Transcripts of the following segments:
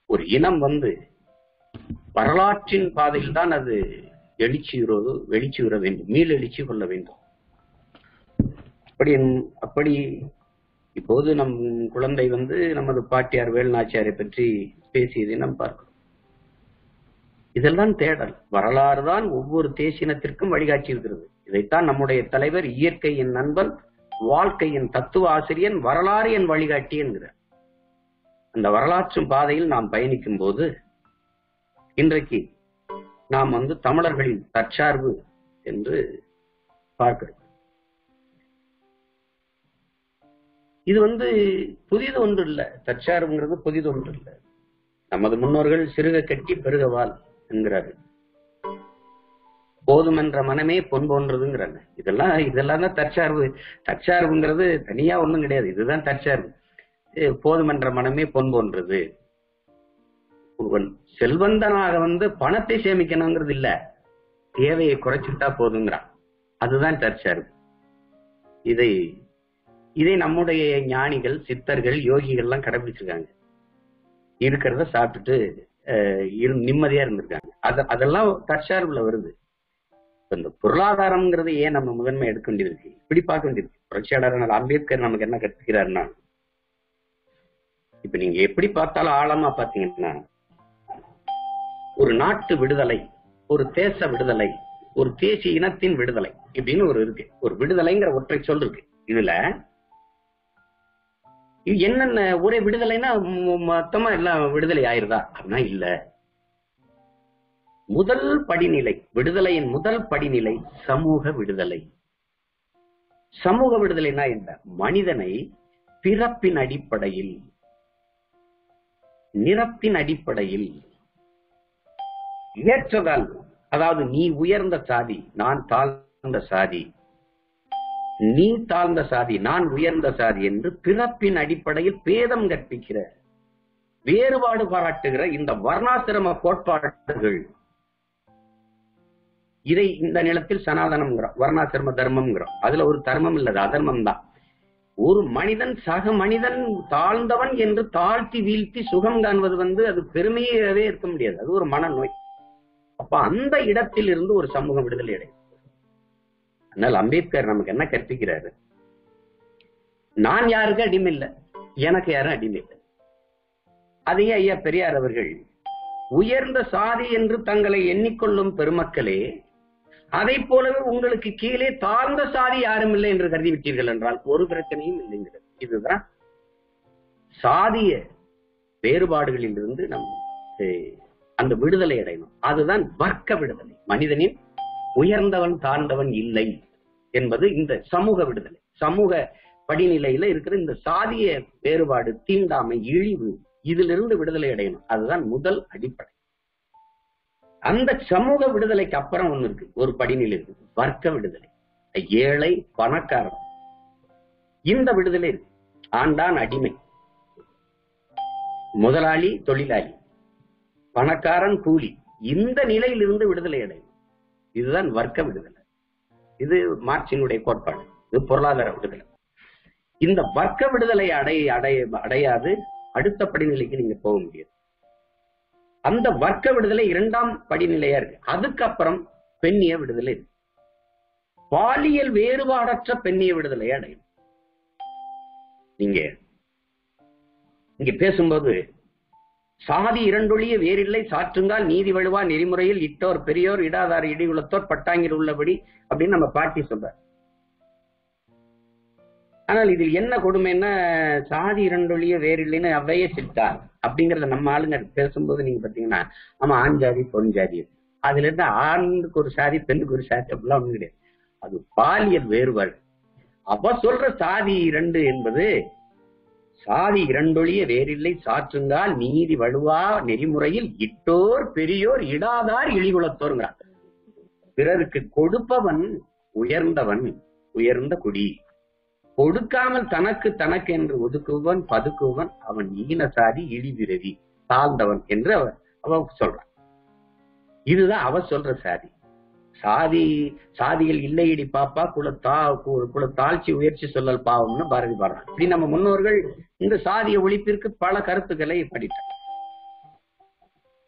ஒரு இனம் வந்து வரலாற்றின் பாதையில் தான் அது எழுச்சியுறது வெளிச்சுற வேண்டும் மீள் எழுச்சி கொள்ள வேண்டும் அப்படி அப்படி இப்போது நம் குழந்தை வந்து நமது பாட்டியார் வேலுநாச்சியாரை பற்றி பேசியதை நாம் பார்க்கிறோம் இதெல்லாம் தேடல் வரலாறு தான் ஒவ்வொரு தேசினத்திற்கும் வழிகாட்டி இருக்கிறது இதைத்தான் நம்முடைய தலைவர் இயற்கையின் நண்பன் வாழ்க்கையின் தத்துவ ஆசிரியன் வரலாறு என் வழிகாட்டி என்கிறார் அந்த வரலாற்று பாதையில் நாம் பயணிக்கும் போது இன்றைக்கு நாம் வந்து தமிழர்களின் தற்சார்பு என்று பார்க்கிறோம் இது வந்து புதிது ஒன்று இல்ல தற்சார்புங்கிறது புதிது ஒன்று இல்ல நமது முன்னோர்கள் சிறுக கட்டி பெருகவால் என்கிறார்கள் போதுமென்ற மனமே பொன் போன்றதுங்கிறாங்க இதெல்லாம் இதெல்லாம் தான் தற்சார்பு தற்சார்புங்கிறது தனியா ஒண்ணும் கிடையாது இதுதான் தற்சார்பு அஹ் போதுமென்ற மனமே பொன் போன்றது ஒருவன் செல்வந்தனாக வந்து பணத்தை சேமிக்கணுங்கிறது இல்ல தேவையை குறைச்சிட்டா போதுங்கிறான் அதுதான் தற்சார்பு இதை இதை நம்முடைய ஞானிகள் சித்தர்கள் யோகிகள் எல்லாம் கடைபிடிச்சிருக்காங்க இருக்கிறத சாப்பிட்டுட்டு அஹ், இரு நிம்மதியா இருந்திருக்காங்க அத அதெல்லாம் தற்சார்புல வருது இப்ப இந்த பொருளாதாரம்ங்கிறது ஏன் நம்ம முதன்மை எடுக்க வேண்டியது இருக்கு இப்படி பார்க்க வேண்டியது இருக்கு. புரட்சியாளர் அம்பேத்கர் நமக்கு என்ன கற்பிக்கிறாருன்னா இப்ப நீங்க எப்படி பார்த்தாலும் ஆழமா பாத்தீங்கன்னா ஒரு நாட்டு விடுதலை ஒரு தேச விடுதலை ஒரு தேசிய இனத்தின் விடுதலை இப்படின்னு ஒரு இருக்கு ஒரு விடுதலைங்கிற ஒற்றை சொல் இருக்கு இதுல இது என்னென்ன ஒரே விடுதலைன்னா மொ- மொத்தமா எல்லாம் விடுதலை ஆயிருதா அப்படின்னா இல்ல முதல் படிநிலை விடுதலையின் முதல் படிநிலை சமூக விடுதலை சமூக விடுதலைனா என்ன மனிதனை பிறப்பின் அடிப்படையில் நிறத்தின் அடிப்படையில் ஏற்றதால் அதாவது நீ உயர்ந்த சாதி நான் தாழ்ந்த சாதி நீ தாழ்ந்த சாதி நான் உயர்ந்த சாதி என்று பிறப்பின் அடிப்படையில் பேதம் கற்பிக்கிற வேறுபாடு பாராட்டுகிற இந்த வர்ணாசிரம கோட்பாடுகள் இதை இந்த நிலத்தில் சனாதனம்ங்கிறோம் வர்ணாசிரம தர்மம்ங்கிறோம் அதுல ஒரு தர்மம் இல்லது அதர்மம் தான் ஒரு மனிதன் சக மனிதன் தாழ்ந்தவன் என்று தாழ்த்தி வீழ்த்தி சுகம் காண்பது வந்து அது பெருமையாகவே இருக்க முடியாது அது ஒரு மனநோய் அப்ப அந்த இடத்தில் இருந்து ஒரு சமூக விடுதலை அடையும் அதனால் அம்பேத்கர் நமக்கு என்ன கற்பிக்கிறாரு நான் யாருக்கு அடிமை இல்லை எனக்கு யாரும் அடிமை இல்லை அதையே ஐயா பெரியார் அவர்கள் உயர்ந்த சாதி என்று தங்களை எண்ணிக்கொள்ளும் பெருமக்களே அதை போலவே உங்களுக்கு கீழே தாழ்ந்த சாதி யாரும் இல்லை என்று கருதி விட்டீர்கள் என்றால் ஒரு பிரச்சனையும் இல்லைங்கிறது இதுதான் சாதிய வேறுபாடுகளில் இருந்து நம் அஹ், அந்த விடுதலை அடையணும் அதுதான் வர்க்க விடுதலை மனிதனின் உயர்ந்தவன் தாழ்ந்தவன் இல்லை என்பது இந்த சமூக விடுதலை சமூக படிநிலையில இருக்கிற இந்த சாதிய வேறுபாடு தீண்டாமை இழிவு இதிலிருந்து விடுதலை அடையணும் அதுதான் முதல் அடிப்படை அந்த சமூக விடுதலைக்கு அப்புறம் ஒண்ணு இருக்கு ஒரு படிநிலை இருக்கு வர்க்க விடுதலை ஏழை பணக்காரன் இந்த விடுதலை இருக்கு ஆண்டான் அடிமை முதலாளி தொழிலாளி பணக்காரன் கூலி இந்த நிலையிலிருந்து விடுதலை அடையும் இதுதான் வர்க்க விடுதலை இது மார்க்சினுடைய கோட்பாடு இது பொருளாதார விடுதலை இந்த வர்க்க விடுதலை அடைய அடைய அடையாது அடுத்த படிநிலைக்கு நீங்க போக முடியாது அந்த வர்க்க விடுதலை இரண்டாம் படிநிலையா இருக்கு அதுக்கப்புறம் பெண்ணிய விடுதலை இருக்கு பாலியல் வேறுபாடற்ற பெண்ணிய விடுதலை அடையும் நீங்க இங்க பேசும்போது சாதி இரண்டொழிய வேறில்லை சாற்றுங்கால் நீதி வழுவா நெறிமுறையில் இட்டோர் பெரியோர் இடாதார் இடிகுலத்தோர் பட்டாங்கில் உள்ளபடி அப்படின்னு நம்ம பாட்டி சொல்ற ஆனால் இதில் என்ன கொடுமைன்னா சாதி இரண்டொழிய வேறில்லைன்னு அவையே சிட்டார் அப்படிங்கறத நம்ம ஆளுங்க பேசும்போது நீங்க பாத்தீங்கன்னா ஆமா ஆண் ஜாதி பொன் ஜாதி அதுல இருந்து ஆணுக்கு ஒரு சாதி பெண்ணுக்கு ஒரு சாதி அப்படிலாம் ஒண்ணும் கிடையாது அது பாலியல் வேறுபாடு அவ சொல்ற சாதி இரண்டு என்பது சாதி இரண்டொழிய வேறில்லை சாற்றுங்கால் நீதி வலுவா நெறிமுறையில் இட்டோர் பெரியோர் இடாதார் இழிகுலத்தோருங்கிறார் பிறருக்கு கொடுப்பவன் உயர்ந்தவன் உயர்ந்த குடி கொடுக்காமல் தனக்கு தனக்கு என்று ஒதுக்குவன் பதுக்குவன் அவன் ஈன சாதி இழிவிரவி தாழ்ந்தவன் என்று அவ அவ சொல்றான் இதுதான் அவ சொல்ற சாதி சாதி சாதிகள் இல்லையடி பாப்பா குலத்தா கு- குல தாழ்ச்சி உயர்ச்சி சொல்லல் பாவம்னு பாரதி பாடுறான் இப்படி நம்ம முன்னோர்கள் இந்த சாதிய ஒழிப்பிற்கு பல கருத்துக்களை படித்தார்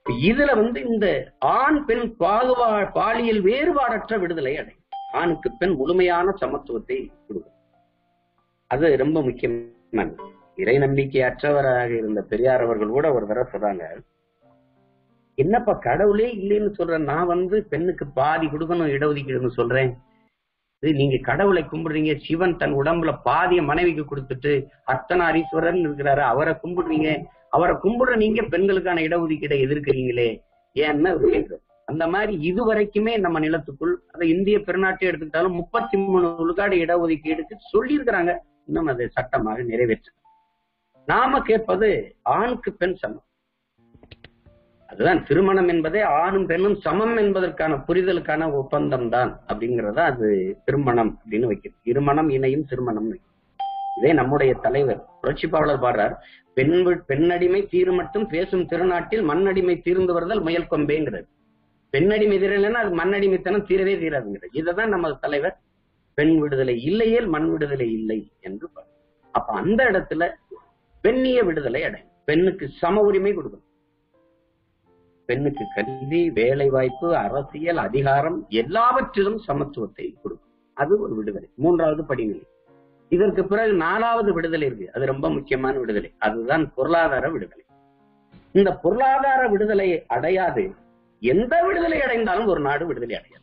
இதுல வந்து இந்த ஆண் பெண் பாகுபா பாலியல் வேறுபாடற்ற விடுதலை அடையும் ஆணுக்கு பெண் முழுமையான சமத்துவத்தை கொடுக்கும் அது ரொம்ப முக்கியமானது இறை நம்பிக்கை அற்றவராக இருந்த பெரியார் அவர்கள் கூட ஒரு தடவை சொல்றாங்க என்னப்பா கடவுளே இல்லைன்னு சொல்ற நான் வந்து பெண்ணுக்கு பாதி கொடுக்கணும் இடஒதுக்கீடுன்னு சொல்றேன் இது நீங்க கடவுளை கும்பிடுறீங்க சிவன் தன் உடம்புல பாதிய மனைவிக்கு கொடுத்துட்டு அர்த்தநாரீஸ்வரன் இருக்கிறாரு அவரை கும்பிடுறீங்க அவரை கும்பிடுற நீங்க பெண்களுக்கான இடஒதுக்கீடை எதிர்க்கிறீங்களே ஏன்னு அவர் கேட்கிறார். அந்த மாதிரி இது வரைக்குமே நம்ம நிலத்துக்குள் அதை இந்திய பெருநாட்டை எடுத்துக்கிட்டாலும் முப்பத்தி மூணு விழுக்காடு இடஒதுக்கீடுக்கு சொல்லி இருக்கிறாங்க இன்னும் அது சட்டமாக நிறைவேற்று நாம கேட்பது ஆணுக்கு பெண் சமம் அதுதான் திருமணம் என்பதே ஆணும் பெண்ணும் சமம் என்பதற்கான புரிதலுக்கான ஒப்பந்தம் தான் அப்படிங்கறத அது திருமணம் அப்படின்னு வைக்கிறது இருமணம் இணையும் திருமணம் இதே நம்முடைய தலைவர் புரட்சி பாவலர் பாடுறார் பெண் வி- பெண்ணடிமை தீரு மட்டும் பேசும் திருநாட்டில் மண்ணடிமை தீர்ந்து வருதல் முயல் கொம்பேங்கிறது பெண்ணடிமை தீரலைன்னா அது மண்ணடிமைத்தனம் தீரவே தீராதுங்கிறது இதுதான் நமது தலைவர் பெண் விடுதலை இல்லையேல் மண் விடுதலை இல்லை என்று பாரு. அப்ப அந்த இடத்துல பெண்ணிய விடுதலை அடையும் பெண்ணுக்கு சம உரிமை கொடுக்கணும் பெண்ணுக்கு கல்வி வேலை வாய்ப்பு அரசியல் அதிகாரம் எல்லாவற்றிலும் சமத்துவத்தை கொடுக்கும் அது ஒரு விடுதலை மூன்றாவது படிநிலை இதற்கு பிறகு நாலாவது விடுதலை இருக்கு அது ரொம்ப முக்கியமான விடுதலை அதுதான் பொருளாதார விடுதலை இந்த பொருளாதார விடுதலை அடையாது எந்த விடுதலை அடைந்தாலும் ஒரு நாடு விடுதலை அடையாது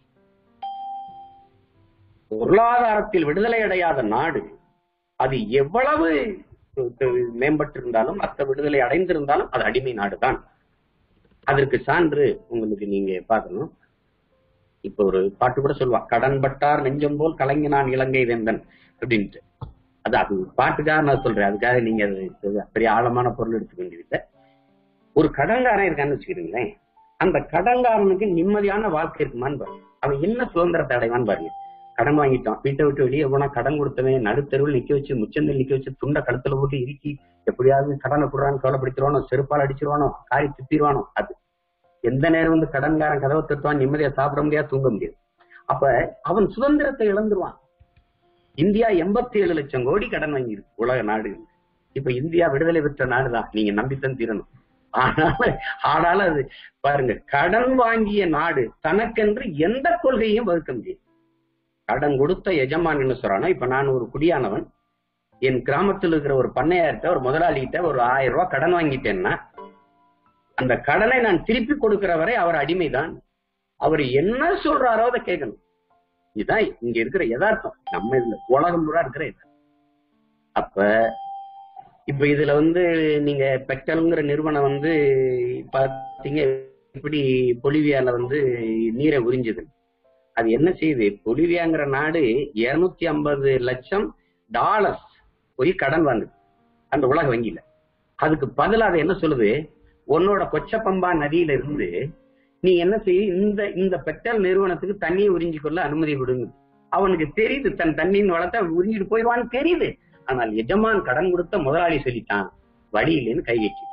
பொருளாதாரத்தில் விடுதலை அடையாத நாடு அது எவ்வளவு மேம்பட்டிருந்தாலும் மற்ற விடுதலை அடைந்திருந்தாலும் அது அடிமை நாடுதான் அதற்கு சான்று உங்களுக்கு நீங்க பார்க்கணும் இப்ப ஒரு பாட்டு கூட சொல்லுவா கடன்பட்டார் நெஞ்சம் போல் கலைஞனான் இலங்கை வேந்தன் அப்படின்ட்டு அது அது பாட்டுக்காக நான் சொல்றேன் அதுக்காக நீங்க அது பெரிய ஆழமான பொருள் எடுத்துக்க வேண்டியதில்லை ஒரு கடன்காரன் இருக்கான்னு வச்சுக்கிறீங்களேன் அந்த கடன்காரனுக்கு நிம்மதியான வாழ்க்கை இருக்குமான்னு பாருங்க அவன் என்ன சுதந்திரத்தை அடைவான்னு பாருங்க கடன் வாங்கிட்டான் வீட்டை விட்டு வெளியே போனா கடன் கொடுத்தவன் நடுத்தெருவில் நிக்க வச்சு முச்சந்தில் நிக்க வச்சு துண்டை கழுத்துல போட்டு இறுக்கி எப்படியாவது கடனை கொடுறான்னு கவலைப்படுத்திடுவானோ செருப்பால் அடிச்சிருவானோ காரி துப்பிடுவானோ அது எந்த நேரம் வந்து கடன்காரன் கதவை தட்டுவான் நிம்மதியா சாப்பிட முடியாது தூங்க முடியாது அப்ப அவன் சுதந்திரத்தை இழந்துருவான் இந்தியா எண்பத்தி ஏழு லட்சம் கோடி கடன் வாங்கியிருக்கு உலக நாடுகள் இப்ப இந்தியா விடுதலை பெற்ற நாடுதான் நீங்க நம்பித்தான் தீரணும் ஆனால ஆனாலும் அது பாருங்க கடன் வாங்கிய நாடு தனக்கென்று எந்த கொள்கையும் வகுக்க முடியாது கடன் கொடுத்த எஜமான் என்ன சொல்றானா இப்ப நான் ஒரு குடியானவன் என் கிராமத்தில் இருக்கிற ஒரு பண்ணையார்கிட்ட ஒரு முதலாளிகிட்ட ஒரு ஆயிரம் ரூபாய் கடன் வாங்கிட்டேன்னா அந்த கடனை நான் திருப்பி கொடுக்கிற வரை அவர் அடிமைதான் அவர் என்ன சொல்றாரோ அதை கேட்கணும் இதுதான் இங்க இருக்கிற யதார்த்தம் நம்ம இதுல உலகம் பூரா இருக்கிற இது அப்ப இப்ப இதுல வந்து நீங்க பெக்டல்ங்கிற நிறுவனம் வந்து பாத்தீங்க இப்படி பொலிவியால வந்து நீரை உறிஞ்சுது அது என்ன செய்யுது பொலிவியாங்கிற நாடு இருநூத்தி ஐம்பது லட்சம் டாலர்ஸ் போய் கடன் வாங்குது அந்த உலக வங்கியில அதுக்கு பதிலா அது என்ன சொல்லுது உன்னோட கொச்சப்பம்பா நதியில இருந்து நீ என்ன செய்ய இந்த இந்த பெட்ரோல் நிறுவனத்துக்கு தண்ணியை உறிஞ்சி கொள்ள அனுமதி விடுங்க அவனுக்கு தெரியுது தன் தண்ணியின் வளத்தை உறிஞ்சிட்டு போயிடுவான்னு தெரியுது ஆனால் எஜமான் கடன் கொடுத்த முதலாளி சொல்லிட்டான் வழி இல்லைன்னு கை வச்சு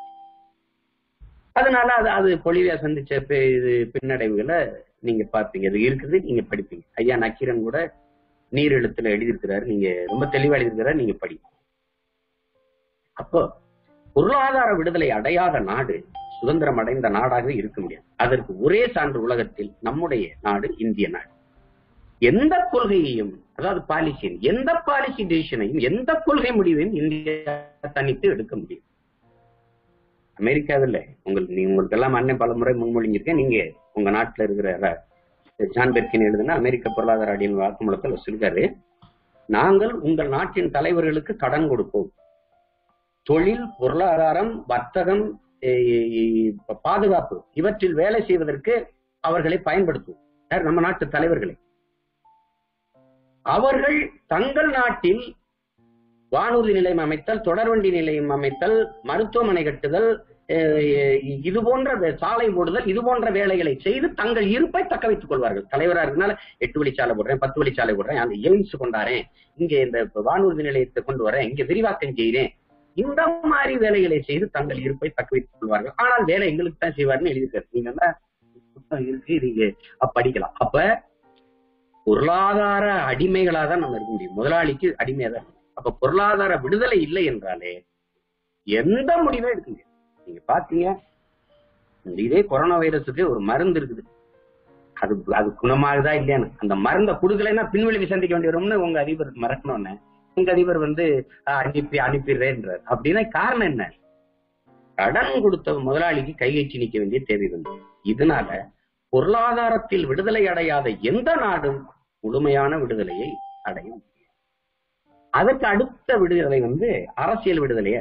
அதனால அது அது பொலிவியா சந்திச்ச பி- இது பின்னடைவுகளை நீங்க பார்ப்பீங்க அது இருக்குது நீங்க படிப்பீங்க ஐயா நக்கீரன் கூட நீர் எழுத்துல எழுதியிருக்கிறாரு நீங்க ரொம்ப தெளிவா எழுதியிருக்கிறாரு நீங்க படி அப்போ பொருளாதார விடுதலை அடையாத நாடு சுதந்திரம் அடைந்த நாடாக இருக்க முடியாது அதற்கு ஒரே சான்று உலகத்தில் நம்முடைய நாடு இந்திய நாடு எந்த கொள்கையையும் அதாவது பாலிசியின் எந்த பாலிசி டிசிஷனையும் எந்த கொள்கை முடிவையும் இந்தியா தனித்து எடுக்க முடியும் அமெரிக்காவில் உங்களுக்கு நீ உங்களுக்கு எல்லாம் அண்ணன் பல முறை முன்மொழிஞ்சிருக்கேன் நீங்க உங்க நாட்டுல இருக்கிற ர- ஜான் பெர்கின் எழுதுன அமெரிக்க பொருளாதார அடியின் வாக்குமூலத்தில் சொல்லிருக்காரு நாங்கள் உங்கள் நாட்டின் தலைவர்களுக்கு கடன் கொடுப்போம் தொழில் பொருளாதாரம் வர்த்தகம் எ- எ- பாதுகாப்பு இவற்றில் வேலை செய்வதற்கு அவர்களை பயன்படுத்துவோம் யார் நம்ம நாட்டு தலைவர்களை அவர்கள் தங்கள் நாட்டில் வானூர்தி நிலையம் அமைத்தல் தொடர்வண்டி நிலையம் அமைத்தல் மருத்துவமனை கட்டுதல் அஹ், இது போன்ற வே- சாலை போடுதல் இது போன்ற வேலைகளை செய்து தங்கள் இருப்பை தக்க வைத்துக் கொள்வார்கள் தலைவரா இருக்கனால எட்டு வழிச்சாலை போடுறேன் பத்து வழிச்சாலை போடுறேன் அந்த எய்ம்ஸ் கொண்டாறேன் இங்க இந்த வானூர்தி நிலையத்தை கொண்டு வரேன் இங்க விரிவாக்கம் செய்கிறேன் இந்த மாதிரி வேலைகளை செய்து தங்கள் இருப்பை தக்க வைத்துக் கொள்வார்கள் ஆனால் வேலை எங்களுக்கு தான் செய்வார்னு எழுதியிருக்காரு நீங்க என்ன புத்தகம் இருக்கு நீங்க அப்ப படிக்கலாம் அப்ப பொருளாதார அடிமைகளா தான் நம்ம இருக்க முடியும் முதலாளிக்கு அடிமையா தான் இருக்கணும். அப்ப பொருளாதார விடுதலை இல்லை என்றாலே எந்த முடிவே எடுக்க முடியாது நீங்க பாத்தீங்க இந்த இதே கொரோனா வைரஸுக்கு ஒரு மருந்து இருக்குது அது அது குணமாகுதா இல்லையான்னு அந்த மருந்தை கொடுக்கலைன்னா பின்வெளிவு சந்திக்க வேண்டி வரும்னு உங்க அதிபர் மறக்கணும்னு உங்க அதிபர் வந்து ஆஹ், அனுப்பி அனுப்பிடுறேன்றார் அப்படின்னா காரணம் என்ன கடன் கொடுத்த முதலாளிக்கு கைகட்டி நிக்க வேண்டிய தேவை வந்து இதனால பொருளாதாரத்தில் விடுதலை அடையாத எந்த நாடும் முழுமையான விடுதலையை அடையும் அதற்கு அடுத்த விடுதலை வந்து அரசியல் விடுதலை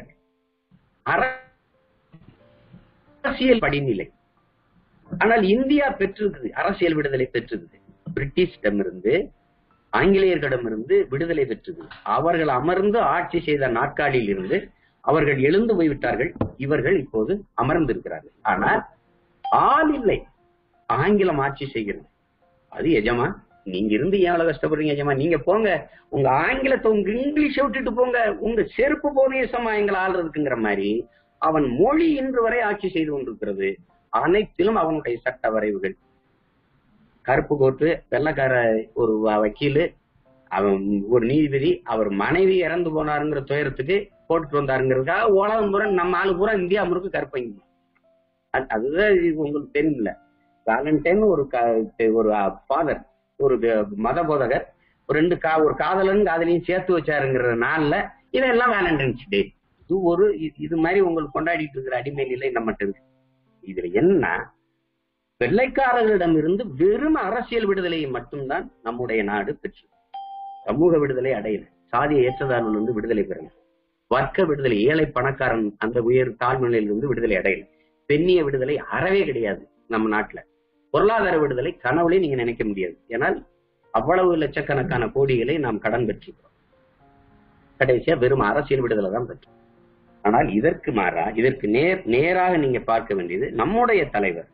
அரசியல் படிநிலை ஆனால் இந்தியா பெற்றிருக்குது அரசியல் விடுதலை பெற்றிருக்குது பிரிட்டிஷிடமிருந்து ஆங்கிலேயர்களிடமிருந்து விடுதலை பெற்றது அவர்கள் அமர்ந்து ஆட்சி செய்த நாட்காலியில் இருந்து அவர்கள் எழுந்து போய்விட்டார்கள் இவர்கள் இப்போது அமர்ந்திருக்கிறார்கள் ஆனால் ஆள் இல்லை ஆங்கிலம் ஆட்சி செய்கிறது அது எஜமா நீங்க இருந்து ஏன் அவ்வளவு கஷ்டப்படுறீங்க எஜமா நீங்க போங்க உங்க ஆங்கிலத்தை உங்க இங்கிலீஷை விட்டுட்டு போங்க உங்க செருப்பு போனேசமா எங்களை ஆள்றதுக்குங்கிற மாதிரி அவன் மொழி இன்று வரை ஆட்சி செய்து கொண்டிருக்கிறது அனைத்திலும் அவனுடைய சட்ட வரைவுகள் கருப்பு கோட்டு வெள்ளக்கார ஒரு வ- வக்கீலு அவன் ஒரு நீதிபதி அவர் மனைவி இறந்து போனாருங்கிற துயரத்துக்கு போட்டுட்டு வந்தாருங்கிறதுக்காக உலகம் பூரா நம்ம ஆளு பூரா இந்தியா முழுக்க கருப்பைங்க அது- அதுதான் இது உங்களுக்கு தெரியல வேலண்டைன் ஒரு க- ஒரு ஃபாதர் ஒரு க- மத போதகர் ஒரு ரெண்டு கா ஒரு காதலன் காதலியும் சேர்த்து வச்சாருங்கிற நாள்ல இதெல்லாம் வேலண்டைன்ஸ் டே இது ஒரு இது- இது மாதிரி உங்களுக்கு கொண்டாடிட்டு இருக்கிற அடிமை நிலை நம்மகிட்ட இருக்கு இதுல என்ன வெள்ளைக்காரர்களிடமிருந்து வெறும் அரசியல் விடுதலையை மட்டும்தான் நம்முடைய நாடு பெற்றது சமூக விடுதலை அடையல சாதிய ஏற்றதாழ்விலிருந்து விடுதலை பெறல வர்க்க விடுதலை ஏழை பணக்காரன் அந்த உயர் தாழ்நிலையிலிருந்து விடுதலை அடையல பெண்ணிய விடுதலை அறவே கிடையாது நம்ம நாட்டுல பொருளாதார விடுதலை கனவுலே நீங்க நினைக்க முடியாது ஏனால் அவ்வளவு லட்சக்கணக்கான கோடிகளை நாம் கடன் பெற்றிருக்கிறோம் கடைசியா வெறும் அரசியல் விடுதலை தான் பெற்றோம் ஆனால் இதற்கு மாறா இதற்கு நேர் நேராக நீங்க பார்க்க வேண்டியது நம்முடைய தலைவர்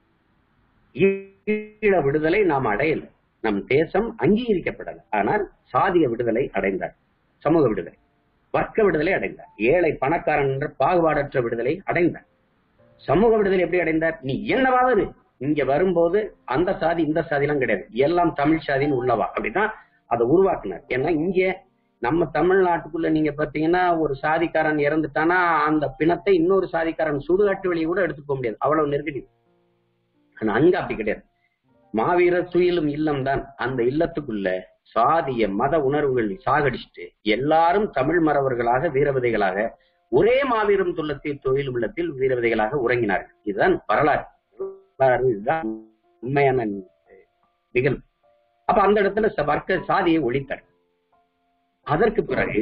ஈழ விடுதலை நாம் அடையல நம் தேசம் அங்கீகரிக்கப்படல ஆனால் சாதிய விடுதலை அடைந்தார் சமூக விடுதலை வர்க்க விடுதலை அடைந்தார் ஏழை பணக்காரன் என்ற பாகுபாடற்ற விடுதலை அடைந்தார் சமூக விடுதலை எப்படி அடைந்தார் நீ என்னவாவது இங்க வரும்போது அந்த சாதி இந்த சாதி எல்லாம் கிடையாது எல்லாம் தமிழ் சாதின்னு உள்ளவா அப்படின்னா அதை உருவாக்குனார் ஏன்னா இங்க நம்ம தமிழ்நாட்டுக்குள்ள நீங்க பாத்தீங்கன்னா ஒரு சாதிக்காரன் இறந்துட்டானா அந்த பிணத்தை இன்னொரு சாதிக்காரன் சுடுகாட்டு வெளியே கூட எடுத்துக்க முடியாது அவ்வளவு நெருக்கடி ஆனா அங்க அப்படி கிடையாது மாவீரர் துயிலும் இல்லம் தான் அந்த இல்லத்துக்குள்ள சாதிய மத உணர்வுகள் சாகடிச்சுட்டு எல்லாரும் தமிழ் மறவர்களாக வீரவிதைகளாக ஒரே மாவீரம் துள்ளத்தில் தொழில் உள்ளத்தில் வீரவிதைகளாக உறங்கினார்கள் இதுதான் வரலாறு வரலாறு இதுதான் உண்மையான நிகழ்வு அப்ப அந்த இடத்துல ச- வர்க்க சாதியை ஒழித்தார் அதற்கு பிறகு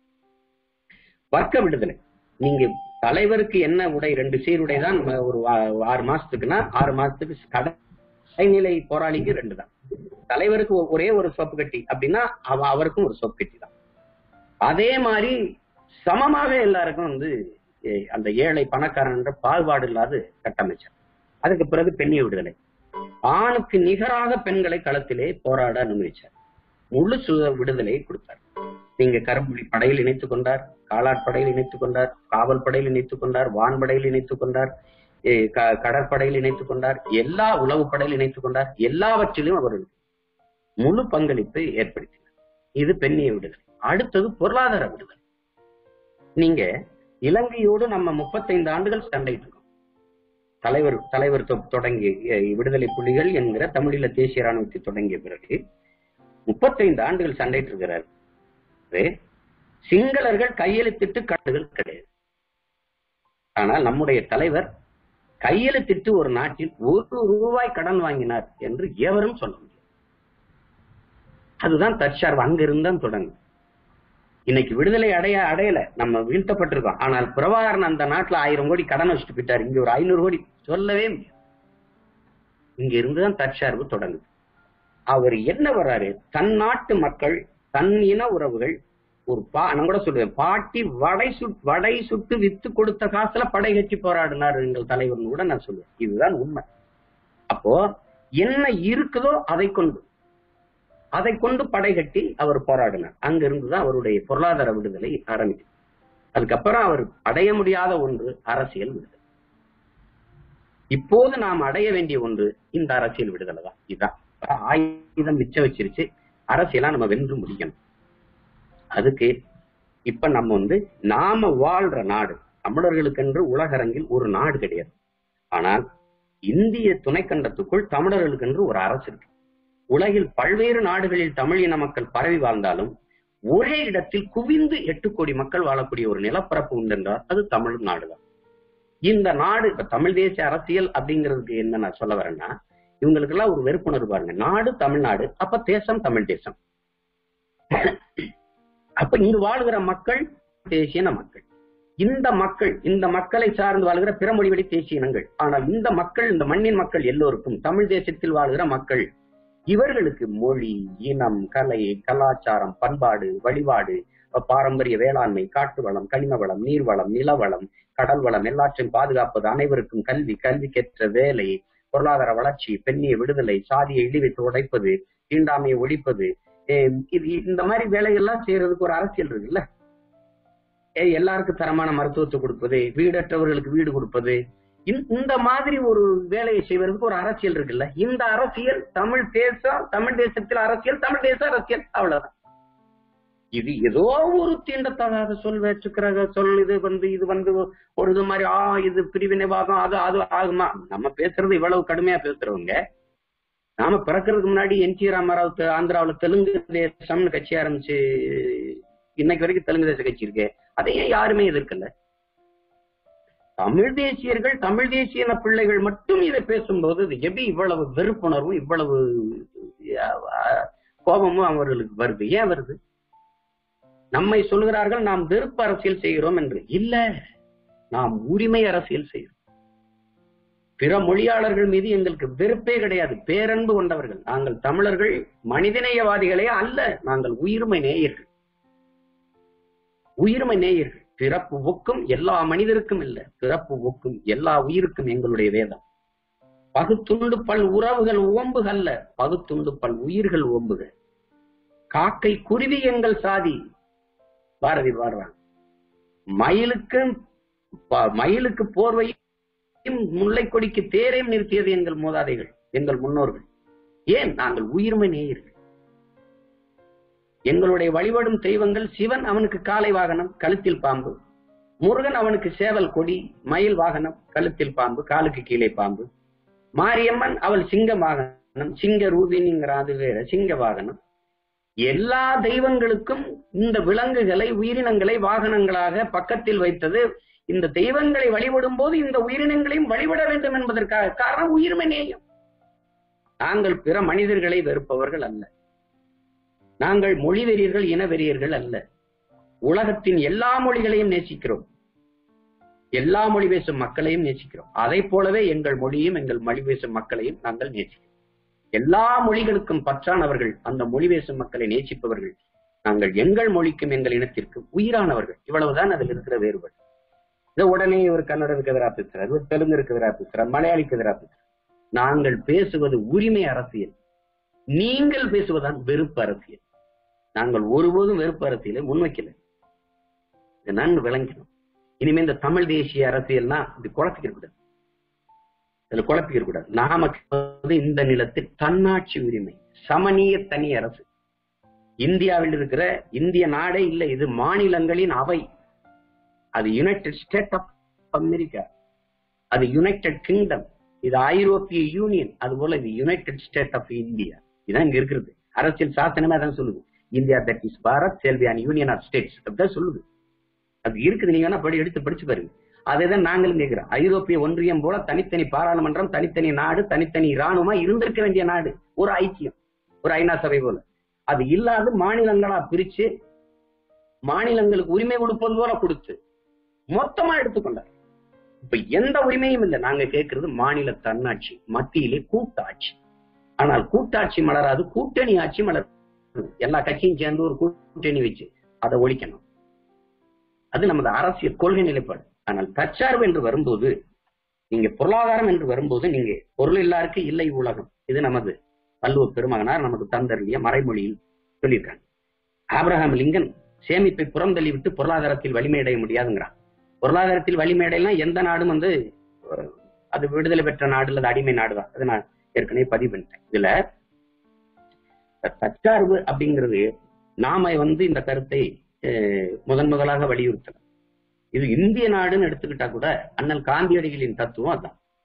வர்க்க விடுதலை நீங்க தலைவருக்கு என்ன உடை ரெண்டு சீருடை தான் ம- ஒரு வா- ஆறு மாசத்துக்குன்னா ஆறு மாசத்துக்கு கடைநிலை போராளிக்கு ரெண்டு தான் தலைவருக்கு ஒ- ஒரே ஒரு சொப்பு கட்டி அப்படின்னா அவ- அவருக்கும் ஒரு சொப்பு கட்டி தான் அதே மாதிரி சமமாக எல்லாருக்கும் வந்து எ- அந்த ஏழை பணக்காரன் என்ற பாகுபாடு இல்லாது கட்டமைச்சார் அதுக்கு பிறகு பெண்ணிய விடுதலை ஆணுக்கு நிகராக பெண்களை களத்திலே போராட அனுமதிச்சார் முழு சு விடுதலை கொடுத்தார் நீங்க கரும்புலி படையில் இணைத்துக் கொண்டார் காலாட்படையில் இணைத்துக் கொண்டார் காவல் படையில் இணைத்துக் கொண்டார் வான்படையில் இணைத்துக் கொண்டார் ஏ, க- கடற்படையில் இணைத்துக் கொண்டார் எல்லா உளவு படையில் இணைத்துக் கொண்டார் எல்லாவற்றிலும் அவர் முழு பங்களிப்பை ஏற்படுத்தினார் இது பெண்ணிய விடுதலை அடுத்தது பொருளாதார விடுதலை நீங்க இலங்கையோடு நம்ம முப்பத்தைந்து ஆண்டுகள் சண்டையிட்டு இருக்கோம் தலைவர் தலைவர் தொ- தொடங்கிய அஹ், விடுதலை புலிகள் என்கிற தமிழீழ தேசிய ராணுவத்தை தொடங்கிய பிறகு முப்பத்தைந்து ஆண்டுகள் சண்டையிட்டு இருக்கிறார் சிங்களர்கள் கையெழுத்திட்டு கட்டுகள் கிடையாது ஆனால் நம்முடைய தலைவர் கையெழுத்திட்டு ஒரு நாட்டில் ஒரு ரூபாய் கடன் வாங்கினார் என்று எவரும் சொல்ல முடியாது அதுதான் தற்சார்பு அங்கிருந்தான் தொடங்கும் இன்னைக்கு விடுதலை அடைய அடையல நம்ம வீழ்த்தப்பட்டிருக்கோம் ஆனால் பிரபாகரன் அந்த நாட்டுல ஆயிரம் கோடி கடன் வச்சுட்டு போயிட்டார் இங்க ஒரு ஐநூறு கோடி சொல்லவே முடியாது இங்க இருந்துதான் தற்சார்பு தொடங்குது அவர் என்ன வர்றாரு தன் நாட்டு மக்கள் தன் இன உறவுகள் ஒரு பா நான் கூட சொல்லுவேன் பாட்டி வடை சுட் வடை சுட்டு வித்து கொடுத்த காசுல படை கட்சி போராடினார் எங்கள் தலைவர்னு கூட நான் சொல்லுவேன் இதுதான் உண்மை அப்போ என்ன இருக்குதோ அதை கொண்டு அதை கொண்டு படை கட்டி அவர் போராடினார் அங்க இருந்துதான் அவருடைய பொருளாதார விடுதலை ஆரம்பிக்கும் அதுக்கப்புறம் அவர் அடைய முடியாத ஒன்று அரசியல் விடுதலை இப்போது நாம் அடைய வேண்டிய ஒன்று இந்த அரசியல் விடுதலை தான் இதுதான் ஆயுதம் மிச்சம் வச்சிருச்சு அரசியலா நம்ம வென்று முடிக்கணும் அதுக்கு இப்ப நம்ம வந்து நாம வாழ்ற நாடு தமிழர்களுக்கென்று உலகரங்கில் ஒரு நாடு கிடையாது ஆனால் இந்திய துணைக்கண்டத்துக்குள் தமிழர்களுக்கு என்று ஒரு அரசு இருக்கு உலகில் பல்வேறு நாடுகளில் தமிழ் இன மக்கள் பரவி வாழ்ந்தாலும் ஒரே இடத்தில் குவிந்து எட்டு கோடி மக்கள் வாழக்கூடிய ஒரு நிலப்பரப்பு உண்டென்றால் அது தமிழ் நாடுதான் இந்த நாடு இப்ப தமிழ் தேசிய அரசியல் அப்படிங்கிறதுக்கு என்ன நான் சொல்ல வரேன்னா இவங்களுக்கு எல்லாம் ஒரு வெறுப்புணர்வு பாருங்க நாடு தமிழ்நாடு அப்ப தேசம் தமிழ் தேசம் அப்ப இங்கு வாழ்கிற மக்கள் தேசியன மக்கள் இந்த மக்கள் இந்த மக்களை சார்ந்து வாழ்கிற பிற மொழிவழி தேசிய இனங்கள் ஆனால் இந்த மக்கள் இந்த மண்ணின் மக்கள் எல்லோருக்கும் தமிழ் தேசத்தில் வாழ்கிற மக்கள் இவர்களுக்கு மொழி இனம் கலை கலாச்சாரம் பண்பாடு வழிபாடு பாரம்பரிய வேளாண்மை காட்டு வளம் கனிம வளம் நீர்வளம் நிலவளம் கடல் வளம் எல்லாற்றையும் பாதுகாப்பது அனைவருக்கும் கல்வி கல்விக்கேற்ற வேலை பொருளாதார வளர்ச்சி பெண்ணிய விடுதலை சாதியை இழிவைத்து உடைப்பது தீண்டாமையை ஒழிப்பது ஏம், இது இந்த மாதிரி வேலையெல்லாம் செய்யறதுக்கு ஒரு அரசியல் இருக்குல்ல ஏ, எல்லாருக்கும் தரமான மருத்துவத்தை கொடுப்பது வீடற்றவர்களுக்கு வீடு கொடுப்பது இந்த- இந்த மாதிரி ஒரு வேலையை செய்வதற்கு ஒரு அரசியல் இருக்குல்ல இந்த அரசியல் தமிழ் தேசம் தமிழ் தேசத்தில் அரசியல் தமிழ் தேச அரசியல் அவ்வளவுதான் இது ஏதோ ஒரு தீண்டத்தகாத சொல் வச்சுக்கிற சொல் இது வந்து இது வந்து ஒரு இது மாதிரி ஆ இது பிரிவினைவாதம் அது அது ஆகுமா நம்ம பேசுறது இவ்வளவு கடுமையா பேசுறவங்க நாம பிறக்கிறதுக்கு முன்னாடி என் டி ராமராவ் தெ- ஆந்திராவுல தெலுங்கு தேசம்னு கட்சி ஆரம்பிச்சு இன்னைக்கு வரைக்கும் தெலுங்கு தேச கட்சி இருக்கு அதை ஏன் யாருமே எதிர்க்கல தமிழ் தேசியர்கள் தமிழ் தேசியன பிள்ளைகள் மட்டும் இதை பேசும்போது இது எப்படி இவ்வளவு வெறுப்புணர்வும் இவ்வளவு அஹ், கோபமும் அவர்களுக்கு வருது ஏன் வருது நம்மை சொல்கிறார்கள் நாம் வெறுப்பு அரசியல் செய்கிறோம் என்று இல்ல நாம் உரிமை அரசியல் செய்கிறோம் பிற மொழியாளர்கள் மீது எங்களுக்கு வெறுப்பே கிடையாது பேரன்பு கொண்டவர்கள் நாங்கள் தமிழர்கள் மனிதநேயவாதிகளே அல்ல நாங்கள் உயிர்மை நேயர்கள் உயிர்மை நேயர்கள் பிறப்பு ஒக்கும் எல்லா மனிதருக்கும் இல்ல பிறப்பு ஒக்கும் எல்லா உயிருக்கும் எங்களுடைய வேதம் பகுத்துண்டு பல் உறவுகள் ஓம்புகல்ல பகுத்துண்டு பல் உயிர்கள் ஓம்புக காக்கை குருவி எங்கள் சாதி பாரதி பாடுறான் மயிலுக்கு ப- மயிலுக்கு போர்வையும் முல்லை கொடிக்கு தேரையும் நிறுத்தியது எங்கள் மூதாதைகள் எங்கள் முன்னோர்கள் ஏன் நாங்கள் உயிர்மை நேயர்கள் எங்களுடைய வழிபடும் தெய்வங்கள் சிவன் அவனுக்கு காலை வாகனம் கழுத்தில் பாம்பு முருகன் அவனுக்கு சேவல் கொடி மயில் வாகனம் கழுத்தில் பாம்பு காலுக்கு கீழே பாம்பு மாரியம்மன் அவள் சிங்க வாகனம் சிங்க ரூபினிங்கிற அது வேற சிங்க வாகனம் எல்லா தெய்வங்களுக்கும் இந்த விலங்குகளை உயிரினங்களை வாகனங்களாக பக்கத்தில் வைத்தது இந்த தெய்வங்களை வழிபடும் போது இந்த உயிரினங்களையும் வழிபட வேண்டும் என்பதற்காக காரணம் உயிர்மை நேயம் நாங்கள் பிற மனிதர்களை வெறுப்பவர்கள் அல்ல நாங்கள் மொழி வெறியர்கள் இன வெறியர்கள் அல்ல உலகத்தின் எல்லா மொழிகளையும் நேசிக்கிறோம் எல்லா மொழி பேசும் மக்களையும் நேசிக்கிறோம் அதை போலவே எங்கள் மொழியும் எங்கள் மொழி பேசும் மக்களையும் நாங்கள் நேசிக்கிறோம் எல்லா மொழிகளுக்கும் பற்றானவர்கள் அந்த மொழி பேசும் மக்களை நேசிப்பவர்கள் நாங்கள் எங்கள் மொழிக்கும் எங்கள் இனத்திற்கும் உயிரானவர்கள் இவ்வளவுதான் அதில் இருக்கிற வேறுபாடு இதை உடனே ஒரு கன்னடருக்கு எதிராக பேசுறாரு ஒரு தெலுங்கருக்கு எதிராக பேசுறார் மலையாளிக்கு எதிராக பேசுறார் நாங்கள் பேசுவது உரிமை அரசியல் நீங்கள் பேசுவதுதான் வெறுப்பு அரசியல் நாங்கள் ஒருபோதும் வெறுப்பு அரசியலை முன்வைக்கல இதை நன்கு விளங்கணும் இனிமே இந்த தமிழ் தேசிய அரசியல்னா இது குழப்பிக்க கூடாது இதுல குழப்பிக்க கூடாது நாம கேட்பது இந்த நிலத்தில் தன்னாட்சி உரிமை சமநீய தனி அரசு இந்தியாவில் இருக்கிற இந்திய நாடே இல்லை இது மாநிலங்களின் அவை அது யுனைடெட் ஸ்டேட் ஆஃப் அமெரிக்கா அது யுனைடெட் கிங்டம் இது ஐரோப்பிய யூனியன் அது போல இது யுனைடெட் ஸ்டேட் ஆஃப் இந்தியா இதான் இங்க இருக்கிறது அரசியல் சாசனமே அதான் சொல்லுது இந்தியா தட் இஸ் பாரத் செல்வியான் யூனியன் ஆஃப் ஸ்டேட்ஸ் அப்படிதான் சொல்லுது அது இருக்குது நீங்க வேணா படி எடுத்து படிச்சு பாருங்க அதேதான் நாங்களும் கேட்கிறோம் ஐரோப்பிய ஒன்றியம் போல தனித்தனி பாராளுமன்றம் தனித்தனி நாடு தனித்தனி இராணுவமா இருந்திருக்க வேண்டிய நாடு ஒரு ஐக்கியம் ஒரு ஐநா சபை போல அது இல்லாத மாநிலங்களா பிரிச்சு மாநிலங்களுக்கு உரிமை கொடுப்பது போல கொடுத்து மொத்தமா எடுத்துக்கொண்டார் இப்ப எந்த உரிமையும் இல்லை நாங்க கேட்கிறது மாநில தன்னாட்சி மத்தியிலே கூட்டாட்சி ஆனால் கூட்டாட்சி மலராது கூட்டணி ஆட்சி மலர் எல்லா கட்சியும் சேர்ந்து ஒரு கூட்டணி வச்சு அதை ஒழிக்கணும் அது நமது அரசியல் கொள்கை நிலைப்பாடு ஆனால் தற்சார்பு என்று வரும்போது நீங்க பொருளாதாரம் என்று வரும்போது நீங்க பொருள் இல்லாருக்கு இல்லை உலகம் இது நமது வள்ளுவ பெருமகனார் நமக்கு தந்தருடைய மறைமொழியில் சொல்லியிருக்காங்க ஆபிரகாம் லிங்கன் சேமிப்பை புறந்தள்ளி விட்டு பொருளாதாரத்தில் வலிமை அடைய முடியாதுங்கிறான் பொருளாதாரத்தில் வலிமை அடையலாம் எந்த நாடும் வந்து அஹ், அது விடுதலை பெற்ற நாடு அல்லது அடிமை நாடு தான் அதை நான் ஏற்கனவே பதிவு பண்ணிட்டேன் இதுல த- தற்சார்பு அப்படிங்கிறது நாம வந்து இந்த கருத்தை அஹ், முதன் முதலாக வலியுறுத்தலாம் இது இந்திய நாடுன்னு எடுத்துக்கிட்டா கூட அண்ணல் காந்தியடிகளின் தத்துவம் அதான்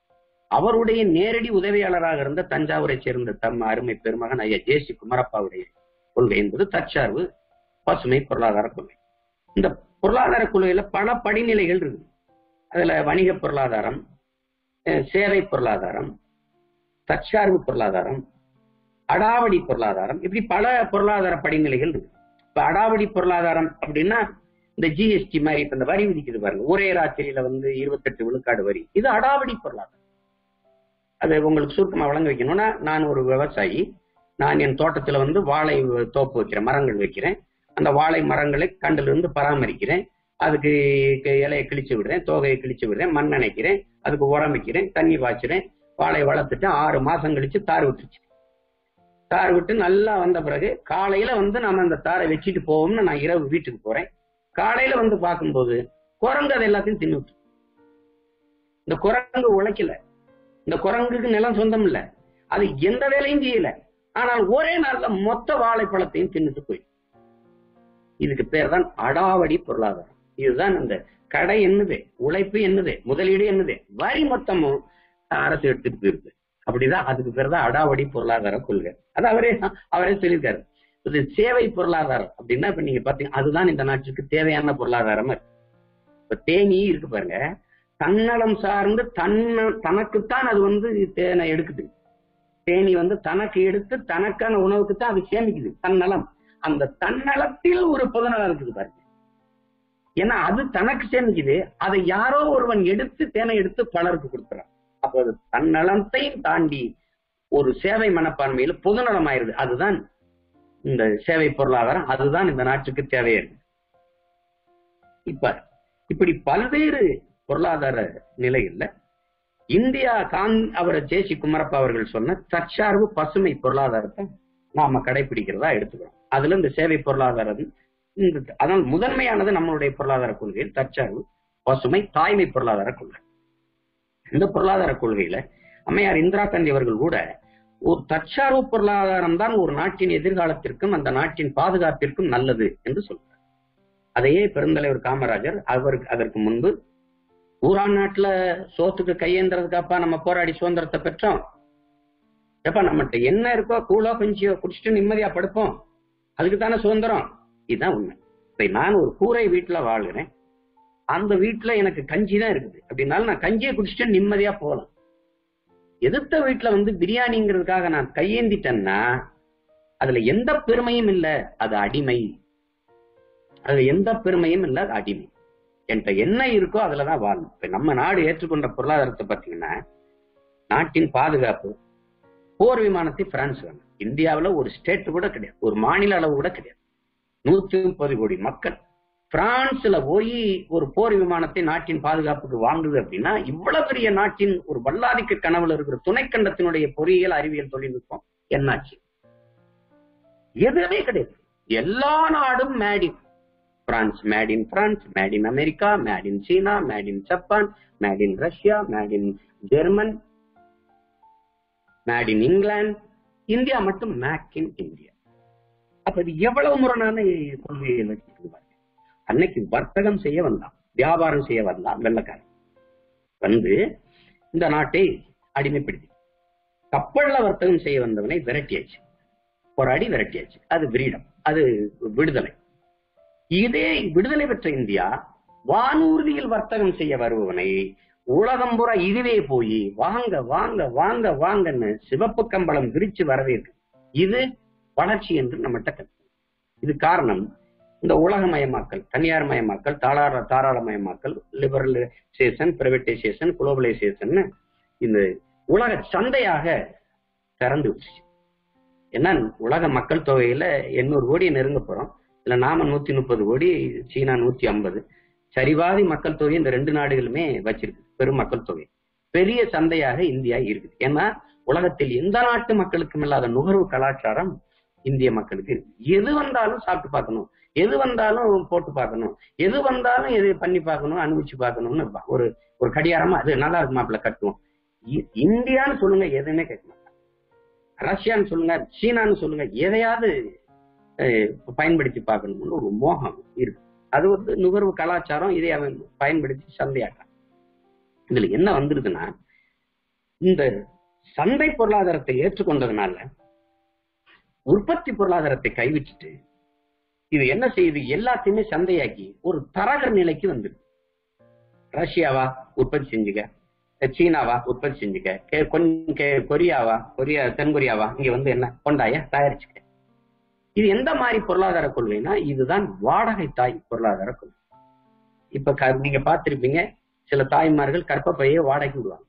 அவருடைய நேரடி உதவியாளராக இருந்த தஞ்சாவூரை சேர்ந்த தம் அருமை பெருமகன் ஐயா ஜேசி குமரப்பாவுடைய கொள்கை என்பது தற்சார்பு பசுமை பொருளாதார கொள்கை இந்த பொருளாதார கொள்கையில பல படிநிலைகள் இருக்கு அதுல வணிக பொருளாதாரம் அஹ் சேவை பொருளாதாரம் தற்சார்பு பொருளாதாரம் அடாவடி பொருளாதாரம் இப்படி பல பொருளாதார படிநிலைகள் இருக்கு இப்ப அடாவடி பொருளாதாரம் அப்படின்னா இந்த ஜிஎஸ்டி மாதிரி இப்ப இந்த வரி விதிக்குது பாருங்க ஒரே ராத்திரியில வந்து இருபத்தெட்டு விழுக்காடு வரி இது அடாவடி பொருளாதாரம் அது உங்களுக்கு சுருக்கமா வழங்க வைக்கணும்னா நான் ஒரு விவசாயி நான் என் தோட்டத்துல வந்து வாழை தோப்பு வைக்கிறேன் மரங்கள் வைக்கிறேன் அந்த வாழை மரங்களை கண்டுல இருந்து பராமரிக்கிறேன் அதுக்கு க- இலையை கிழிச்சு விடுறேன் தோகையை கிழிச்சு விடுறேன் மண் நினைக்கிறேன் அதுக்கு உரம் வைக்கிறேன் தண்ணி பாய்ச்சுறேன் வாழை வளர்த்துட்டு ஆறு மாசம் கழிச்சு தார் விட்டுருச்சு தார் விட்டு நல்லா வந்த பிறகு காலையில வந்து நம்ம அந்த தாரை வச்சுட்டு போவோம்னு நான் இரவு வீட்டுக்கு போறேன் காலையில வந்து பார்க்கும்போது குரங்கு அது எல்லாத்தையும் தின்னுட்டு இந்த குரங்கு உழைக்கல இந்த குரங்குக்கு நிலம் சொந்தம் இல்ல அது எந்த வேலையும் செய்யல ஆனால் ஒரே நாள்ல மொத்த வாழைப்பழத்தையும் தின்னுட்டு போய் இதுக்கு பேர் தான் அடாவடி பொருளாதாரம் இதுதான் இந்த கடை என்னது உழைப்பு என்னது முதலீடு என்னது வரி மொத்தமும் அரசு எடுத்துட்டு போயிருக்கு அப்படிதான் அதுக்கு பேர் தான் அடாவடி பொருளாதார கொள்கை அது அவரே அவரே சொல்லியிருக்காரு இது சேவை பொருளாதாரம் அப்படின்னா இப்ப நீங்க பாத்தீங்க அதுதான் இந்த நாட்டுக்கு தேவையான பொருளாதாரமா இருக்கு இப்ப தேனி இருக்கு பாருங்க தன்னலம் சார்ந்து தன்ன தனக்குத்தான் அது வந்து தேனை எடுக்குது தேனி வந்து தனக்கு எடுத்து தனக்கான உணவுக்கு தான் அது சேமிக்குது தன்னலம் அந்த தன்னலத்தில் ஒரு பொதுநலம் இருக்குது பாருங்க ஏன்னா அது தனக்கு சேமிக்குது அதை யாரோ ஒருவன் எடுத்து தேனை எடுத்து பலருக்கு கொடுக்குறான் அப்போ அது தன்னலத்தையும் தாண்டி ஒரு சேவை மனப்பான்மையில பொதுநலம் ஆயிருது அதுதான் இந்த சேவை பொருளாதாரம் அதுதான் இந்த நாட்டுக்கு தேவையாது இப்ப இப்படி பல்வேறு பொருளாதார நிலைகள்ல இந்தியா காந் அவர் ஜேசி குமரப்பா அவர்கள் சொன்ன தற்சார்பு பசுமை பொருளாதாரத்தை நாம கடைபிடிக்கிறதா எடுத்துக்கிறோம் அதுல இந்த சேவை பொருளாதாரம் இந்த அதனால் முதன்மையானது நம்மளுடைய பொருளாதார கொள்கையில் தற்சார்பு பசுமை தாய்மை பொருளாதார கொள்கை இந்த பொருளாதார கொள்கையில அம்மையார் இந்திரா காந்தி அவர்கள் கூட ஒரு தற்சார்பு பொருளாதாரம் தான் ஒரு நாட்டின் எதிர்காலத்திற்கும் அந்த நாட்டின் பாதுகாப்பிற்கும் நல்லது என்று சொல்றார் அதையே பெருந்தலைவர் காமராஜர் அவருக்கு அதற்கு முன்பு ஊரான் நாட்டுல சோத்துக்கு கையேந்திரதுக்காப்பா நம்ம போராடி சுதந்திரத்தை பெற்றோம் எப்ப நம்மகிட்ட என்ன இருக்கோ கூழோ கஞ்சியோ குடிச்சிட்டு நிம்மதியா படுப்போம் அதுக்கு தானே சுதந்திரம் இதுதான் உண்மை இப்ப நான் ஒரு கூரை வீட்டுல வாழ்கிறேன் அந்த வீட்டுல எனக்கு கஞ்சி தான் இருக்குது அப்படின்னாலும் நான் கஞ்சியை குடிச்சிட்டு நிம்மதியா போகலாம் எதிர்த்த வீட்டுல வந்து பிரியாணிங்கிறதுக்காக நான் கையேந்திட்டேன்னா அதுல எந்த பெருமையும் இல்ல அது அடிமை அதுல எந்த பெருமையும் இல்ல அது அடிமை என்கிட்ட என்ன இருக்கோ அதுலதான் வாழணும் இப்ப நம்ம நாடு ஏற்றுக்கொண்ட பொருளாதாரத்தை பாத்தீங்கன்னா நாட்டின் பாதுகாப்பு போர் விமானத்தை பிரான்ஸ் வேணும் இந்தியாவுல ஒரு ஸ்டேட் கூட கிடையாது ஒரு மாநில அளவு கூட கிடையாது நூத்தி முப்பது கோடி மக்கள் பிரான்ஸ்ல போய் ஒரு போர் விமானத்தை நாட்டின் பாதுகாப்புக்கு வாங்குது அப்படின்னா இவ்வளவு பெரிய நாட்டின் ஒரு வல்லாதிக்க கனவுல இருக்கிற துணைக்கண்டத்தினுடைய பொறியியல் அறிவியல் தொழில்நுட்பம் என்னாச்சு எதுவுமே கிடையாது எல்லா நாடும் made in France made in France made in America made in China made in Japan made in Russia made in German made in England India மட்டும் மேக் இன் இந்தியா அப்ப இது எவ்வளவு முரணான கொள்கையை வச்சிருக்கு பாருங்க அன்னைக்கு வர்த்தகம் செய்ய வந்தான் வியாபாரம் செய்ய வந்தான் வெள்ளக்காரன் வந்து இந்த நாட்டை அடிமைப்படுத்தி கப்பல்ல வர்த்தகம் செய்ய வந்தவனை விரட்டியாச்சு ஒரு அடி விரட்டியாச்சு அது விரீடம் அது விடுதலை இதே விடுதலை பெற்ற இந்தியா வானூர்தியில் வர்த்தகம் செய்ய வருபவனை உலகம் பூரா இதுவே போய் வாங்க வாங்க வாங்க வாங்கன்னு சிவப்பு கம்பளம் விரிச்சு வரவேற்கு இது வளர்ச்சி என்று நம்மகிட்ட கத்து இது காரணம் இந்த உலகமயமாக்கல் தனியார் மயமாக்கல் தாராள தாராளமயமாக்கல் லிபரலைசேஷன் பிரைவேட்டைசேஷன் குளோபலைசேஷன் இந்த உலக சந்தையாக திறந்து விட்டுச்சு ஏன்னா உலக மக்கள் தொகையில எண்ணூறு கோடியை நெருங்க போறோம் இல்ல நாம நூத்தி முப்பது கோடி சீனா நூத்தி ஐம்பது சரிவாதி மக்கள் தொகை இந்த ரெண்டு நாடுகளுமே வச்சிருக்கு பெரும் மக்கள் தொகை பெரிய சந்தையாக இந்தியா இருக்குது ஏன்னா உலகத்தில் எந்த நாட்டு மக்களுக்கும் இல்லாத நுகர்வு கலாச்சாரம் இந்திய மக்களுக்கு இருக்கு எது வந்தாலும் சாப்பிட்டு பார்க்கணும் எது வந்தாலும் போட்டு பார்க்கணும் எது வந்தாலும் எது பண்ணி பார்க்கணும் அனுபவிச்சு பார்க்கணும்னு இருப்பான் ஒரு ஒரு கடியாரமா அது நல்லா இருக்கு மாப்பிள்ள கட்டுவோம் இ- இந்தியான்னு சொல்லுங்க எதுவுமே கேட்க மாட்டாங்க ரஷ்யான்னு சொல்லுங்க சீனான்னு சொல்லுங்க எதையாவது அஹ், பயன்படுத்தி பார்க்கணும்னு ஒரு மோகம் இருக்கு அது வந்து நுகர்வு கலாச்சாரம் இதை அவன் பயன்படுத்தி சந்தையாட்டான் இதுல என்ன வந்திருக்குன்னா இந்த சந்தை பொருளாதாரத்தை ஏற்றுக்கொண்டதுனால உற்பத்தி பொருளாதாரத்தை கைவிட்டுட்டு இது என்ன செய்யுது எல்லாத்தையுமே சந்தையாக்கி ஒரு தரகர் நிலைக்கு வந்துருக்கு ரஷ்யாவா உற்பத்தி செஞ்சுக்க சீனாவா உற்பத்தி செஞ்சுக்க கே- கொன்- கே- கொரியாவா கொரியா தென்கொரியாவா இங்க வந்து என்ன கொண்டாய தயாரிச்சுக்க இது எந்த மாதிரி பொருளாதார கொள்கைனா இதுதான் வாடகை தாய் பொருளாதார கொள்கை இப்ப க- நீங்க பார்த்திருப்பீங்க சில தாய்மார்கள் கற்பப்பையை வாடகைக்கு விடுவாங்க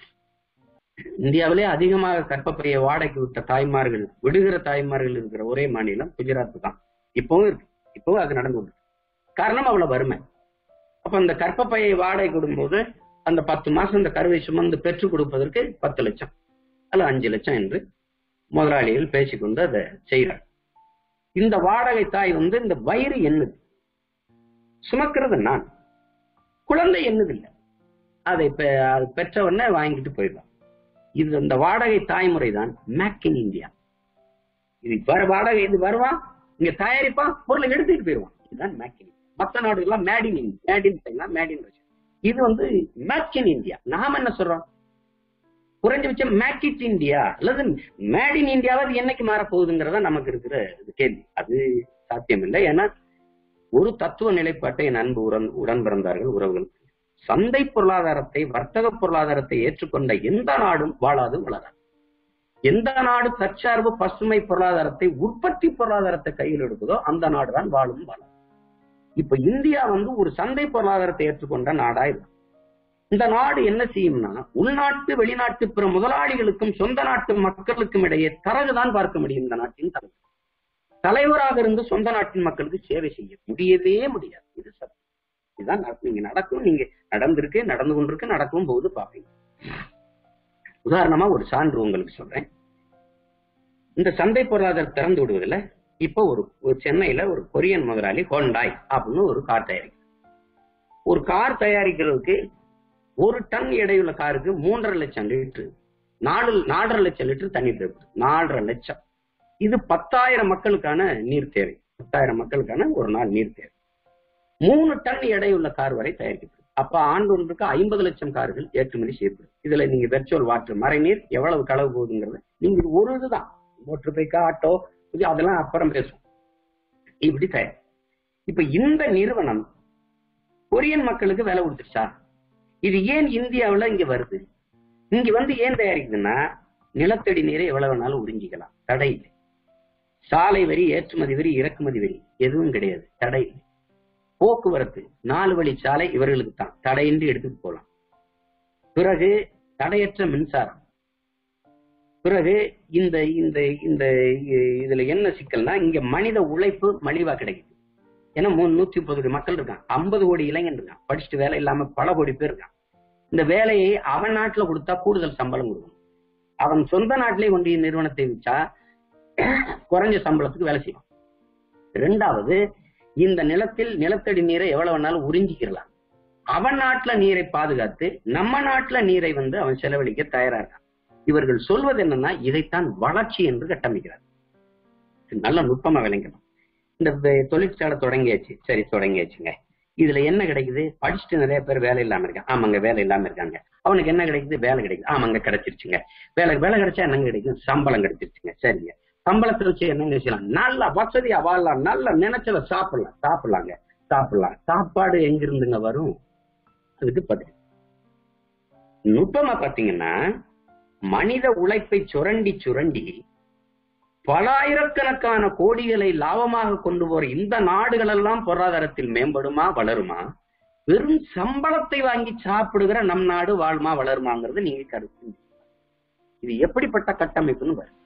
இந்தியாவிலே அதிகமாக கற்பப்பையை வாடகைக்கு விட்ட தாய்மார்கள் விடுகிற தாய்மார்கள் இருக்கிற ஒரே மாநிலம் குஜராத் தான் இப்பவும் இருக்கு இப்பவும் அது நடந்து கொண்டு காரணம் அவ்வளவு வறுமை அப்ப அந்த கற்பப்பையை வாடகை விடும்போது அந்த பத்து மாசம் இந்த கருவை சுமந்து பெற்றுக் கொடுப்பதற்கு பத்து லட்சம் அல்ல அஞ்சு லட்சம் என்று முதலாளிகள் பேசிக்கொண்டு அதை செய்யறாங்க இந்த வாடகை தாய் வந்து இந்த வயிறு எண்ணுது சுமக்கிறது நான் குழந்தை எண்ணுதில்லை அதை பெ- அது பெற்ற உடனே வாங்கிட்டு போயிடலாம் இது இந்த வாடகை தாய்முறை தான் மேக் இன் இந்தியா இது வர வாடகை இது வருவான் இங்க தயாரிப்பான் பொருளை எடுத்துட்டு போயிடுவான் இதுதான் மேக் இன் மத்த நாடுகள்லாம் made in made in China made in Russia இது வந்து மேக் இன் இந்தியா நாம என்ன சொல்றோம் குறைஞ்சபட்சம் மேக் இட் இந்தியா அல்லது மேட் இன் இந்தியாவது என்னைக்கு மாறப்போகுதுங்கிறத நமக்கு இருக்கிற இது கேள்வி அது சாத்தியம் இல்லை ஏன்னா ஒரு தத்துவ நிலைப்பாட்டை என் அன்பு உடன் உடன் பிறந்தார்கள் உறவுகள் சந்தை பொருளாதாரத்தை வர்த்தக பொருளாதாரத்தை ஏற்றுக்கொண்ட எந்த நாடும் வாழாது வளராது எந்த நாடு தற்சார்பு பசுமை பொருளாதாரத்தை உற்பத்தி பொருளாதாரத்தை கையில் எடுக்குதோ அந்த நாடு தான் வாழும் வாழும் இப்ப இந்தியா வந்து ஒரு சந்தை பொருளாதாரத்தை ஏற்றுக்கொண்ட நாடா இருக்கு இந்த நாடு என்ன செய்யும்னா உள்நாட்டு வெளிநாட்டு பிற முதலாளிகளுக்கும் சொந்த நாட்டு மக்களுக்கும் இடையே தரகுதான் பார்க்க முடியும் இந்த நாட்டின் தலைவர் தலைவராக இருந்து சொந்த நாட்டின் மக்களுக்கு சேவை செய்ய முடியவே முடியாது இது சத்தியம் இதுதான் நட- நீங்க நடக்கும் நீங்க நடந்திருக்கு நடந்து கொண்டிருக்கு நடக்கும் போது பாப்பீங்க உதாரணமா ஒரு சான்று உங்களுக்கு சொல்றேன் இந்த சந்தை பொருளாதாரம் திறந்து விடுவதில் இப்போ ஒரு ஒரு சென்னையில ஒரு கொரியன் முதலாளி ஹோண்டாய் அப்படின்னு ஒரு கார் தயாரிக்கும் ஒரு கார் தயாரிக்கிறதுக்கு ஒரு டன் எடையுள்ள காருக்கு மூன்றரை லட்சம் லிட்டரு நாலு நாலரை லட்சம் லிட்டர் தண்ணி தேவைப்படுது நாலரை லட்சம் இது பத்தாயிரம் மக்களுக்கான நீர் தேவை பத்தாயிரம் மக்களுக்கான ஒரு நாள் நீர் தேவை மூணு டன் எடையுள்ள கார் வரை தயாரிக்கப்படுது அப்ப ஆண்டு ஒன்றுக்கு ஐம்பது லட்சம் கார்கள் ஏற்றுமதி செய்யப்படும் இதுல நீங்க வெர்ச்சுவல் வாட்டர் மறைநீர் எவ்வளவு களவு போகுதுங்கிறது நீங்க இது ஒரு இதுதான் மோட்டர் பைக் ஆட்டோ இது அதெல்லாம் அப்புறம் பேசுவோம் இப்படி தயார் இப்ப இந்த நிறுவனம் கொரியன் மக்களுக்கு விலை கொடுத்துருச்சா இது ஏன் இந்தியாவுல இங்க வருது இங்க வந்து ஏன் தயாரிக்குதுன்னா நிலத்தடி நீரை எவ்வளவு வேணாலும் உறிஞ்சிக்கலாம் தடை இல்லை சாலை வரி ஏற்றுமதி வரி இறக்குமதி வரி எதுவும் கிடையாது தடை இல்லை போக்குவரத்து நாலு வழி சாலை இவர்களுக்கு தான் தடையின்றி எடுத்துட்டு போகலாம் பிறகு தடையற்ற மின்சாரம் பிறகு இந்த இந்த இந்த இ- இதுல என்ன சிக்கல்னா இங்க மனித உழைப்பு மலிவா கிடைக்குது ஏன்னா மூணு நூத்தி முப்பது கோடி மக்கள் இருக்கான் ஐம்பது கோடி இளைஞன் இருக்கான் படிச்சுட்டு வேலை இல்லாம பல கோடி பேர் இருக்கான் இந்த வேலையை அவன் நாட்டுல கொடுத்தா கூடுதல் சம்பளம் கொடுக்கணும் அவன் சொந்த நாட்டிலே கொண்டு நிறுவனத்தை வச்சா குறைஞ்ச சம்பளத்துக்கு வேலை செய்யும் ரெண்டாவது இந்த நிலத்தில் நிலத்தடி நீரை எவ்வளவு வேணாலும் உறிஞ்சிக்கிறலாம் அவன் நாட்டுல நீரை பாதுகாத்து நம்ம நாட்டுல நீரை வந்து அவன் செலவழிக்க தயாரா இருக்கான் இவர்கள் சொல்வது என்னன்னா இதைத்தான் வளர்ச்சி என்று கட்டமைக்கிறார் இது நல்ல நுட்பமா விளங்கணும் இந்த வே- தொழிற்சாலை தொடங்கியாச்சு சரி தொடங்கியாச்சுங்க இதுல என்ன கிடைக்குது படிச்சுட்டு நிறைய பேர் வேலை இல்லாம இருக்காங்க ஆமாங்க வேலை இல்லாம இருக்காங்க அவனுக்கு என்ன கிடைக்குது வேலை கிடைக்குது ஆமாங்க கிடைச்சிருச்சுங்க வேலை வேலை கிடைச்சா என்னங்க கிடைக்கும் சம்பளம் கிடைச்சிருச்சுங்க சரிங்க சம்பளத்தை வச்சு என்னங்க செய்யலாம் நல்ல வசதியா வாழலாம் நல்ல நினைச்சத சாப்பிடலாம் சாப்பிடலாங்க சாப்பிடலாம் சாப்பாடு எங்க இருந்துங்க வரும் அதுக்கு பதில் நுட்பமா பாத்தீங்கன்னா மனித உழைப்பை சுரண்டி சுரண்டி பலாயிரக்கணக்கான கோடிகளை லாபமாக கொண்டு போற இந்த நாடுகள் எல்லாம் பொருளாதாரத்தில் மேம்படுமா வளருமா வெறும் சம்பளத்தை வாங்கி சாப்பிடுகிற நம் நாடு வாழ்மா வளருமாங்கிறது நீங்க கருத்து இது எப்படிப்பட்ட கட்டமைப்புன்னு பாருங்க